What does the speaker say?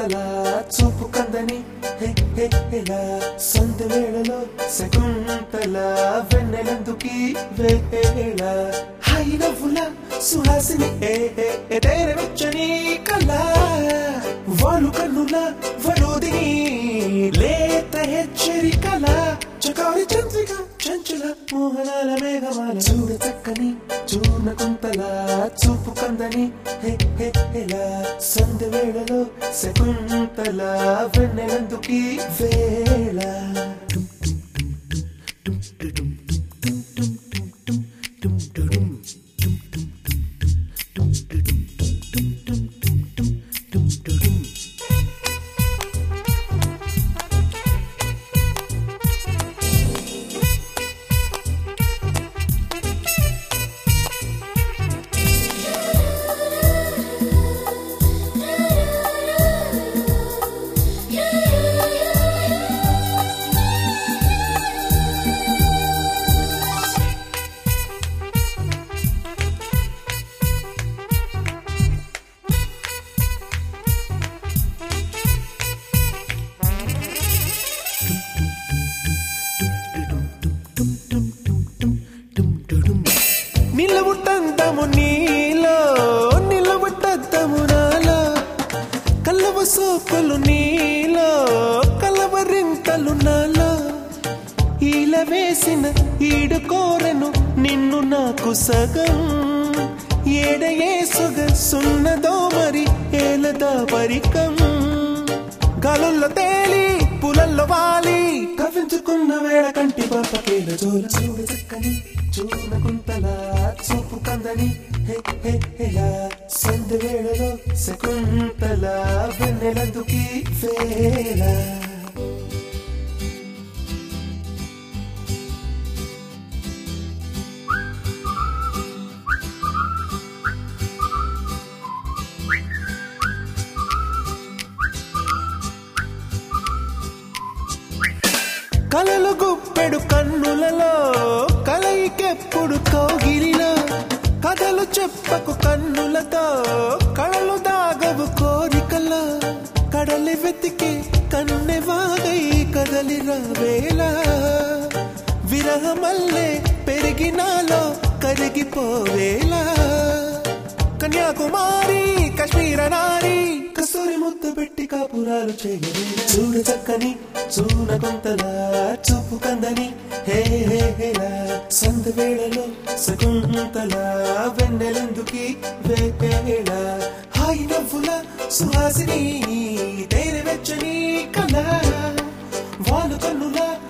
చున్నకుంతల చూపు కందని హే హే హేలా సంత వేళలో శకుంతల వెన్నెలందుకి వేళ హై నవ్వుల సుహాసిని ఏ ఏ ఏ తేర వెచ్చని కళ వాలు కన్నుల వరోదిని లేత హెచ్చరికల చకారి చంద్రిక చంచల మోహనాల మేఘమాల చూడ చక్కని చూన కుంతల చూపు కందని హే హే హేలా సంద వేళలో శకుంతల వెన్నెలందుకి వేళ నిలవుట్టంతము నీలో నిలవుట్టంతము నాలో కలవ సోకులు నీలో కలవరింతలు నాలో ఈల వేసిన ఈడు కోరెను నిన్ను నాకు సగం ఏడ ఏ సొగసున్నదో మరి ఏలదా పరికం గాలుల్లో తేలి పులల్లో వాలి కవించుకున్న వేళ కంటి పాపకేల జోల చూడ చక్కని చూనకుంతల చూపు కందని హే హే హేలా సంద వేళలో శకుంతల వెన్నెలందుకి వేళ కలలు గుప్పెడు కన్నులలో కలయికెప్పుడు కౌగిలిలో కథలు చెప్పకు కన్నులతో కళలు దాగవు కోరికలో కడలి వెతికి కన్నె వాగై కదలి రావేలా విరహమల్లే పెరిగినాలో కరిగిపోవేలా కన్యాకుమారి కాశ్మీర నారి కస్తూరి ముద్ద పెట్టి కాపురాలు చేయలే చూడ చక్కని చూన కొంతల చూపు కందని హే హే హేలా సంద వేళలో సకుంతల వెన్నెలెందుకి వేళ హాయి నవ్వుల సుహాసిని తేనె వెచ్చని కళ వాలు కన్నుల